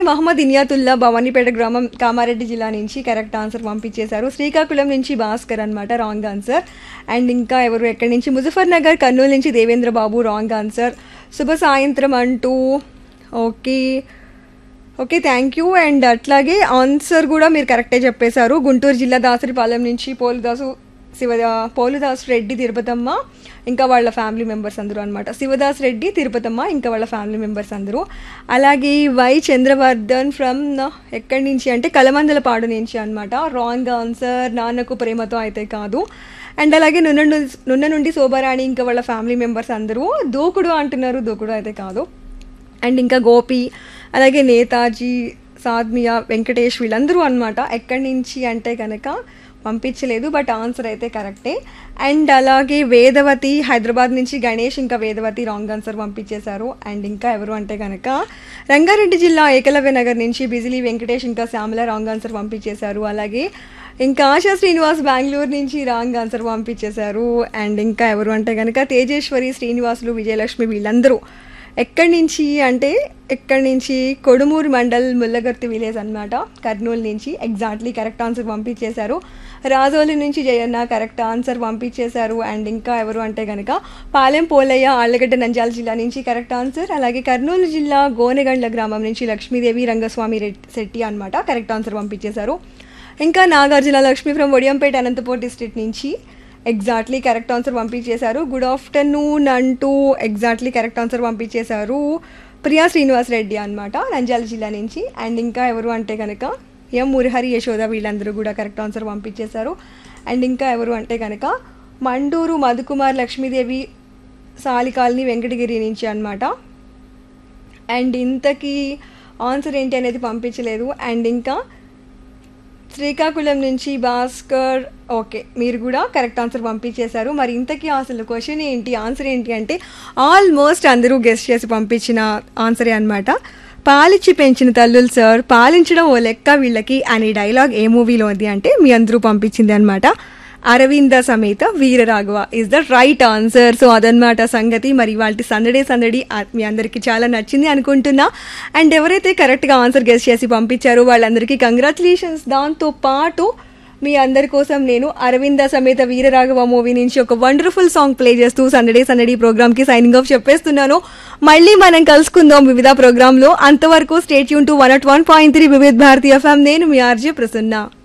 మహమ్మద్ ఇనియాతుల్లా భవానీపేట గ్రామం కామారెడ్డి జిల్లా నుంచి కరెక్ట్ ఆన్సర్ పంపించేశారు శ్రీకాకుళం నుంచి భాస్కర్ అనమాట రాంగ్ ఆన్సర్ అండ్ ఇంకా ఎవరు ఎక్కడి నుంచి ముజఫర్ నగర్ కర్నూలు నుంచి దేవేంద్ర బాబు రాంగ్ ఆన్సర్ శుభ సాయంత్రం అంటూ okay okay thank you and అట్లాగే ఆన్సర్ కూడా మీరు కరెక్టే చెప్పేశారు గుంటూరు జిల్లా దాసరిపాలెం నుంచి పోలుదాసు శివ పోలుదాస్ రెడ్డి తిరుపతమ్మ ఇంకా వాళ్ళ ఫ్యామిలీ మెంబర్స్ అందరూ అనమాట శివదాస్ రెడ్డి తిరుపతమ్మ ఇంకా వాళ్ళ ఫ్యామిలీ మెంబర్స్ అందరూ అలాగే వై చంద్రవర్ధన్ ఫ్రమ్ ఎక్కడి నుంచి అంటే కలమందలపాడు నుంచి అనమాట రాంగ్ ఆన్సర్ నాన్నకు ప్రేమతో అయితే కాదు అండ్ అలాగే నున్న ను- నున్న నుండి శోభారాణి ఇంకా వాళ్ళ ఫ్యామిలీ మెంబర్స్ అందరూ దూకుడు అంటున్నారు దూకుడు అయితే కాదు అండ్ ఇంకా గోపి అలాగే నేతాజీ సాద్మియా వెంకటేష్ వీళ్ళందరూ అనమాట ఎక్కడి నుంచి అంటే కనుక పంపించలేదు బట్ ఆన్సర్ అయితే కరెక్టే అండ్ అలాగే వేదవతి హైదరాబాద్ నుంచి గణేష్ ఇంకా వేదవతి రాంగ్ ఆన్సర్ పంపించేశారు అండ్ ఇంకా ఎవరు అంటే కనుక రంగారెడ్డి జిల్లా ఏకలవ్య నగర్ నుంచి బిజిలీ వెంకటేష్ ఇంకా శ్యామల రాంగ్ ఆన్సర్ పంపించేశారు అలాగే ఇంకా ఆశా శ్రీనివాస్ బెంగళూరు నుంచి రాంగ్ ఆన్సర్ పంపించేశారు అండ్ ఇంకా ఎవరు అంటే కనుక తేజేశ్వరి శ్రీనివాసులు విజయలక్ష్మి వీళ్ళందరూ ఎక్కడి నుంచి అంటే ఎక్కడి నుంచి కొడుమూరు మండల్ ముల్లగర్తి విలేజ్ అన్నమాట కర్నూలు నుంచి ఎగ్జాక్ట్లీ కరెక్ట్ ఆన్సర్ పంపించేశారు రాజోలి నుంచి జయన్న కరెక్ట్ ఆన్సర్ పంపించేశారు అండ్ ఇంకా ఎవరు అంటే కనుక పాలెం పోలయ్య ఆళ్లగడ్డ నంద్యాల జిల్లా నుంచి కరెక్ట్ ఆన్సర్ అలాగే కర్నూలు జిల్లా గోనెగండ్ల గ్రామం నుంచి లక్ష్మీదేవి రంగస్వామి రెడ్డి శెట్టి అనమాట కరెక్ట్ ఆన్సర్ పంపించేశారు ఇంకా నాగార్జున లక్ష్మి ఫ్రమ్ ఒడియంపేట అనంతపూర్ డిస్ట్రిక్ట్ నుంచి ఎగ్జాక్ట్లీ కరెక్ట్ ఆన్సర్ పంపించేశారు గుడ్ ఆఫ్టర్నూన్ అంటూ ఎగ్జాక్ట్లీ కరెక్ట్ ఆన్సర్ పంపించేశారు ప్రియా శ్రీనివాస్ రెడ్డి అనమాట నంద్యాల జిల్లా నుంచి అండ్ ఇంకా ఎవరు అంటే కనుక ఎం మురహరి యశోద వీళ్ళందరూ కూడా కరెక్ట్ ఆన్సర్ పంపించేశారు అండ్ ఇంకా ఎవరు అంటే కనుక మండూరు మధుకుమార్ లక్ష్మీదేవి సాలికాల్ని వెంకటగిరి నుంచి అనమాట అండ్ ఇంతకీ ఆన్సర్ ఏంటి అనేది పంపించలేదు అండ్ ఇంకా శ్రీకాకుళం నుంచి భాస్కర్ ఓకే మీరు కూడా కరెక్ట్ ఆన్సర్ పంపించేశారు మరి ఇంతకీ అసలు క్వశ్చన్ ఏంటి ఆన్సర్ ఏంటి అంటే ఆల్మోస్ట్ అందరూ గెస్ట్ చేసి పంపించిన ఆన్సరే అనమాట పాలిచ్చి పెంచిన తల్లులు సార్ పాలించడం ఓ లెక్క వీళ్ళకి అనే డైలాగ్ ఏ మూవీలో ఉంది అంటే మీ అందరూ పంపించింది అనమాట Aravinda Sametha Veeraraghava is the right answer so అదనమాట సంగతి మరి వాళ్ళ సందడే సందడి ఆ- మీ అందరికీ చాలా నచ్చింది అనుకుంటున్నా అండ్ ఎవరైతే కరెక్ట్గా ఆన్సర్ గెస్ట్ చేసి పంపించారో వాళ్ళందరికీ కంగ్రాచులేషన్స్ దాంతో పాటు మీ అందరి కోసం నేను అరవింద సమేత వీరరాఘవ మూవీ నుంచి ఒక వండర్ఫుల్ సాంగ్ ప్లే చేస్తూ సందడే సందడి ప్రోగ్రామ్ కి సైనింగ్ ఆఫ్ చెప్పేస్తున్నాను మళ్ళీ మనం కలుసుకుందాం వివిధ ప్రోగ్రామ్ లో అంతవరకు స్టేట్ యూన్ టు వన్ అట్ వన్ పాయింట్ త్రీ వివిధ భారతీయ ఎఫ్ఎం నేను మీ ఆర్జే ప్రసన్న